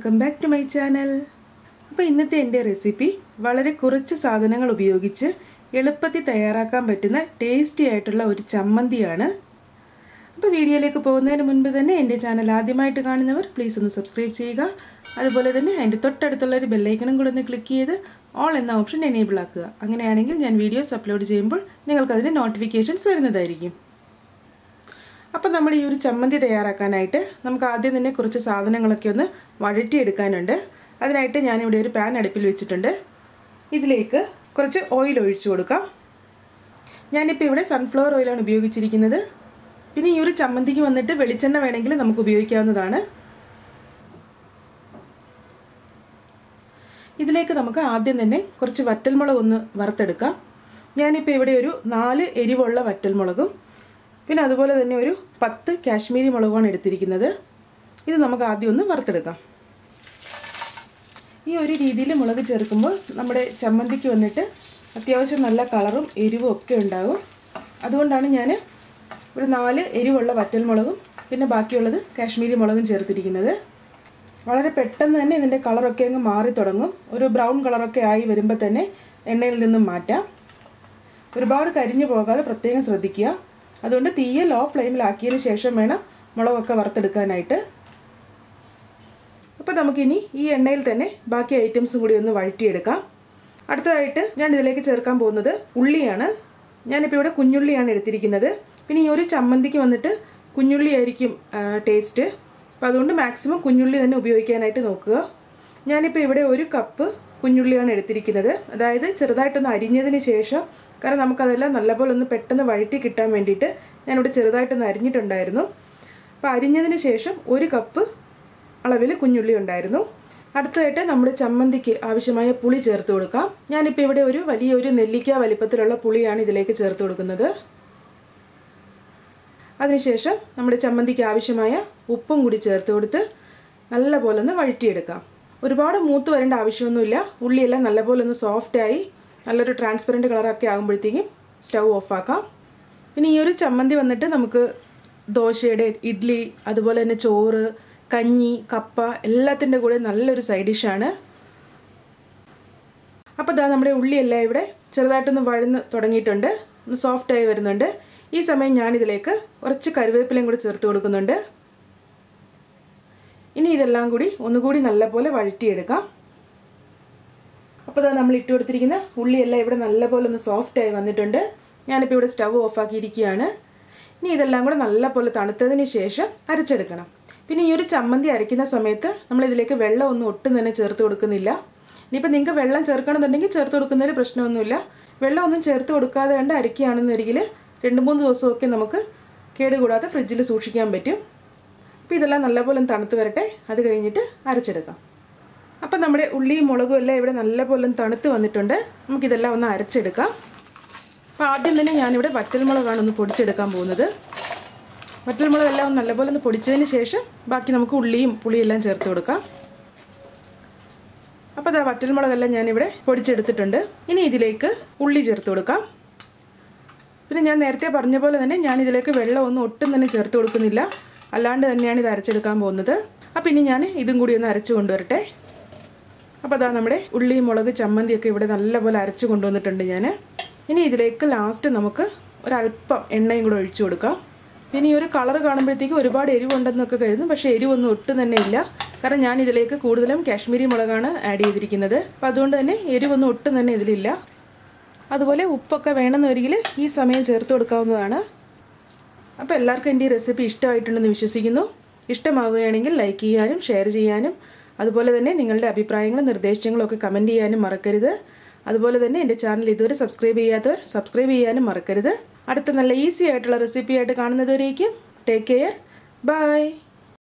welcome back to my channel അപ്പോൾ ഇന്നത്തെ എൻ്റെ റെസിപ്പി വളരെ കുറച്ച് സാധനങ്ങൾ ഉപയോഗിച്ച് എളുപ്പത്തിൽ തയ്യാറാക്കാൻ പറ്റുന്ന ടേസ്റ്റി ആയിട്ടുള്ള ഒരു ചമ്മന്തിയാണ് അപ്പോൾ വീഡിയോയിലേക്ക് പോകുന്നതിന് മുൻപ് തന്നെ എൻ്റെ ചാനൽ ആദ്യമായിട്ട് കാണുന്നവർ പ്ലീസ് ഒന്ന് സബ്സ്ക്രൈബ് ചെയ്യുക അതുപോലെ തന്നെ അതിൻ്റെ തൊട്ടടുത്തുള്ള ഒരു ബെല്ലൈക്കണും കൂടെ ഒന്ന് ക്ലിക്ക് ചെയ്ത് ഓൾ എന്ന ഓപ്ഷൻ എനേബിൾ ആക്കുക അങ്ങനെയാണെങ്കിൽ ഞാൻ വീഡിയോസ് അപ്ലോഡ് ചെയ്യുമ്പോൾ നിങ്ങൾക്കതിൻ്റെ നോട്ടിഫിക്കേഷൻസ് വരുന്നതായിരിക്കും അപ്പം നമ്മൾ ഈ ഒരു ചമ്മന്തി തയ്യാറാക്കാനായിട്ട് നമുക്ക് ആദ്യം തന്നെ കുറച്ച് സാധനങ്ങളൊക്കെ ഒന്ന് വഴറ്റിയെടുക്കാനുണ്ട് അതിനായിട്ട് ഞാനിവിടെ ഒരു പാൻ അടുപ്പിൽ വെച്ചിട്ടുണ്ട് ഇതിലേക്ക് കുറച്ച് ഓയിൽ ഒഴിച്ചു കൊടുക്കാം ഞാനിപ്പോൾ ഇവിടെ സൺഫ്ലവർ ഓയിലാണ് ഉപയോഗിച്ചിരിക്കുന്നത് പിന്നെ ഈ ഒരു ചമ്മന്തിക്ക് വന്നിട്ട് വെളിച്ചെണ്ണ വേണമെങ്കിൽ നമുക്ക് ഉപയോഗിക്കാവുന്നതാണ് ഇതിലേക്ക് നമുക്ക് ആദ്യം തന്നെ കുറച്ച് വറ്റൽമുളക് ഒന്ന് വറുത്തെടുക്കാം ഞാനിപ്പോൾ ഇവിടെ ഒരു നാല് എരിവുള്ള വറ്റൽമുളകും പിന്നെ അതുപോലെ തന്നെ ഒരു പത്ത് കാശ്മീരി മുളകാണ് എടുത്തിരിക്കുന്നത് ഇത് നമുക്ക് ആദ്യം ഒന്ന് വറുത്തെടുക്കാം ഈ ഒരു രീതിയിൽ മുളക് ചേർക്കുമ്പോൾ നമ്മുടെ ചമ്മന്തിക്ക് വന്നിട്ട് അത്യാവശ്യം നല്ല കളറും എരിവും ഒക്കെ ഉണ്ടാകും അതുകൊണ്ടാണ് ഞാൻ ഒരു നാല് എരിവുള്ള വറ്റൽമുളകും പിന്നെ ബാക്കിയുള്ളത് കാശ്മീരി മുളകും ചേർത്തിരിക്കുന്നത് വളരെ പെട്ടെന്ന് തന്നെ ഇതിൻ്റെ കളറൊക്കെ അങ്ങ് മാറി തുടങ്ങും ഒരു ബ്രൗൺ കളറൊക്കെ ആയി വരുമ്പോൾ തന്നെ എണ്ണയിൽ നിന്നും മാറ്റാം ഒരുപാട് കരിഞ്ഞു പോകാതെ പ്രത്യേകം ശ്രദ്ധിക്കുക അതുകൊണ്ട് തീയെ ലോ ഫ്ലെയിമിലാക്കിയതിന് ശേഷം വേണം മുളകൊക്കെ വറുത്തെടുക്കാനായിട്ട് അപ്പോൾ നമുക്കിനി ഈ എണ്ണയിൽ തന്നെ ബാക്കി ഐറ്റംസും കൂടി ഒന്ന് വഴറ്റിയെടുക്കാം അടുത്തതായിട്ട് ഞാൻ ഇതിലേക്ക് ചേർക്കാൻ പോകുന്നത് ഉള്ളിയാണ് ഞാനിപ്പോൾ ഇവിടെ കുഞ്ഞുള്ളിയാണ് എടുത്തിരിക്കുന്നത് പിന്നെ ഈ ഒരു ചമ്മന്തിക്ക് വന്നിട്ട് കുഞ്ഞുള്ളി ആയിരിക്കും ടേസ്റ്റ് അപ്പോൾ അതുകൊണ്ട് മാക്സിമം കുഞ്ഞുള്ളി തന്നെ ഉപയോഗിക്കാനായിട്ട് നോക്കുക ഞാനിപ്പോൾ ഇവിടെ ഒരു കപ്പ് കുഞ്ഞുള്ളിയാണ് എടുത്തിരിക്കുന്നത് അതായത് ചെറുതായിട്ടൊന്ന് അരിഞ്ഞതിന് ശേഷം കാരണം നമുക്കതെല്ലാം നല്ലപോലെ ഒന്ന് പെട്ടെന്ന് വഴറ്റി കിട്ടാൻ വേണ്ടിയിട്ട് ഞാനിവിടെ ചെറുതായിട്ടൊന്ന് അരിഞ്ഞിട്ടുണ്ടായിരുന്നു അപ്പോൾ അരിഞ്ഞതിന് ശേഷം ഒരു കപ്പ് അളവിൽ കുഞ്ഞുള്ളി ഉണ്ടായിരുന്നു അടുത്തതായിട്ട് നമ്മുടെ ചമ്മന്തിക്ക് ആവശ്യമായ പുളി ചേർത്ത് കൊടുക്കാം ഞാനിപ്പോൾ ഇവിടെ ഒരു വലിയൊരു നെല്ലിക്ക വലിപ്പത്തിലുള്ള പുളിയാണ് ഇതിലേക്ക് ചേർത്ത് കൊടുക്കുന്നത് അതിനുശേഷം നമ്മുടെ ചമ്മന്തിക്ക് ആവശ്യമായ ഉപ്പും കൂടി ചേർത്ത് കൊടുത്ത് നല്ലപോലെ ഒന്ന് വഴറ്റിയെടുക്കാം ഒരുപാട് മൂത്ത് വരേണ്ട ആവശ്യമൊന്നുമില്ല ഉള്ളിയെല്ലാം നല്ലപോലെ ഒന്ന് സോഫ്റ്റായി നല്ലൊരു ട്രാൻസ്പെറൻറ്റ് കളറൊക്കെ ആകുമ്പോഴത്തേക്കും സ്റ്റൗ ഓഫാക്കാം പിന്നെ ഈ ഒരു ചമ്മന്തി വന്നിട്ട് നമുക്ക് ദോശയുടെ ഇഡ്ഡലി അതുപോലെ തന്നെ ചോറ് കഞ്ഞി കപ്പ എല്ലാത്തിൻ്റെ കൂടെ നല്ലൊരു സൈഡ് ഡിഷാണ് അപ്പോൾ ഇതാ നമ്മുടെ ഉള്ളിയെല്ലാം ഇവിടെ ചെറുതായിട്ടൊന്ന് വഴന്ന് തുടങ്ങിയിട്ടുണ്ട് ഒന്ന് സോഫ്റ്റായി വരുന്നുണ്ട് ഈ സമയം ഞാനിതിലേക്ക് കുറച്ച് കരുവേപ്പിലയും കൂടി ചേർത്ത് കൊടുക്കുന്നുണ്ട് ഇനി ഇതെല്ലാം കൂടി ഒന്നുകൂടി നല്ലപോലെ വഴറ്റിയെടുക്കാം അപ്പോൾ ഇതാ നമ്മൾ ഇട്ട് കൊടുത്തിരിക്കുന്ന ഉള്ളിയെല്ലാം ഇവിടെ നല്ലപോലെ ഒന്ന് സോഫ്റ്റായി വന്നിട്ടുണ്ട് ഞാനിപ്പോൾ ഇവിടെ സ്റ്റവ് ഓഫാക്കിയിരിക്കുകയാണ് ഇനി ഇതെല്ലാം കൂടെ നല്ലപോലെ തണുത്തതിന് ശേഷം അരച്ചെടുക്കണം പിന്നെ ഈ ഒരു ചമ്മന്തി അരയ്ക്കുന്ന സമയത്ത് നമ്മൾ ഇതിലേക്ക് വെള്ളം ഒന്നും ഒട്ടും തന്നെ ചേർത്ത് കൊടുക്കുന്നില്ല ഇനിയിപ്പോൾ നിങ്ങൾക്ക് വെള്ളം ചേർക്കണമെന്നുണ്ടെങ്കിൽ ചേർത്ത് കൊടുക്കുന്നതിൽ പ്രശ്നമൊന്നുമില്ല വെള്ളം ഒന്നും ചേർത്ത് കൊടുക്കാതെ കണ്ട് അരയ്ക്കുകയാണെന്നുണ്ടെങ്കിൽ രണ്ട് മൂന്ന് ദിവസമൊക്കെ നമുക്ക് കേടുകൂടാതെ ഫ്രിഡ്ജിൽ സൂക്ഷിക്കാൻ പറ്റും അപ്പോൾ ഇതെല്ലാം നല്ലപോലെ തണുത്ത് വരട്ടെ അത് കഴിഞ്ഞിട്ട് അരച്ചെടുക്കാം അപ്പം നമ്മുടെ ഉള്ളിയും മുളകും എല്ലാം ഇവിടെ നല്ലപോലെ തണുത്ത് വന്നിട്ടുണ്ട് നമുക്കിതെല്ലാം ഒന്ന് അരച്ചെടുക്കാം അപ്പോൾ ആദ്യം തന്നെ ഞാനിവിടെ വറ്റൽമുളകാണ് ഒന്ന് പൊടിച്ചെടുക്കാൻ പോകുന്നത് വറ്റൽമുളകെല്ലാം ഒന്ന് നല്ലപോലെ ഒന്ന് പൊടിച്ചതിന് ശേഷം ബാക്കി നമുക്ക് ഉള്ളിയും പുളിയെല്ലാം ചേർത്ത് കൊടുക്കാം അപ്പോൾ അതാ വറ്റൽമുളകെല്ലാം ഞാനിവിടെ പൊടിച്ചെടുത്തിട്ടുണ്ട് ഇനി ഇതിലേക്ക് ഉള്ളി ചേർത്ത് കൊടുക്കാം പിന്നെ ഞാൻ നേരത്തെ പറഞ്ഞ പോലെ തന്നെ ഞാൻ ഇതിലേക്ക് വെള്ളം ഒന്നും ഒട്ടും തന്നെ ചേർത്ത് കൊടുക്കുന്നില്ല അല്ലാണ്ട് തന്നെയാണ് ഇത് അരച്ചെടുക്കാൻ പോകുന്നത് അപ്പോൾ ഇനി ഞാൻ ഇതും കൂടി ഒന്ന് അരച്ചു കൊണ്ടുവരട്ടെ അപ്പോൾ അതാ നമ്മുടെ ഉള്ളി മുളക് ചമ്മന്തിയൊക്കെ ഇവിടെ നല്ലപോലെ അരച്ച് കൊണ്ടുവന്നിട്ടുണ്ട് ഞാൻ ഇനി ഇതിലേക്ക് ലാസ്റ്റ് നമുക്ക് ഒരല്പം എണ്ണയും കൂടെ ഒഴിച്ചു കൊടുക്കാം പിന്നെ ഈ ഒരു കളർ കാണുമ്പോഴത്തേക്കും ഒരുപാട് എരിവുണ്ടെന്നൊക്കെ കരുതും പക്ഷേ എരിവൊന്നും ഒട്ടും തന്നെ ഇല്ല കാരണം ഞാൻ ഇതിലേക്ക് കൂടുതലും കാശ്മീരി മുളകാണ് ആഡ് ചെയ്തിരിക്കുന്നത് അപ്പോൾ അതുകൊണ്ട് തന്നെ എരിവൊന്നും ഒട്ടും തന്നെ ഇതിലില്ല അതുപോലെ ഉപ്പൊക്കെ വേണമെന്നൊരിക്കൽ ഈ സമയം ചേർത്ത് കൊടുക്കാവുന്നതാണ് അപ്പോൾ എല്ലാവർക്കും എൻ്റെ ഈ റെസിപ്പി ഇഷ്ടമായിട്ടുണ്ടെന്ന് വിശ്വസിക്കുന്നു ഇഷ്ടമാവുകയാണെങ്കിൽ ലൈക്ക് ചെയ്യാനും ഷെയർ ചെയ്യാനും അതുപോലെ തന്നെ നിങ്ങളുടെ അഭിപ്രായങ്ങളും നിർദ്ദേശങ്ങളും ഒക്കെ കമൻറ്റ് ചെയ്യാനും മറക്കരുത് അതുപോലെ തന്നെ എൻ്റെ ചാനൽ ഇതുവരെ സബ്സ്ക്രൈബ് ചെയ്യാത്തവർ സബ്സ്ക്രൈബ് ചെയ്യാനും മറക്കരുത് അടുത്ത നല്ല ഈസി ആയിട്ടുള്ള റെസിപ്പി ആയിട്ട് കാണുന്നതുവരേക്കും ടേക്ക് കെയർ ബൈ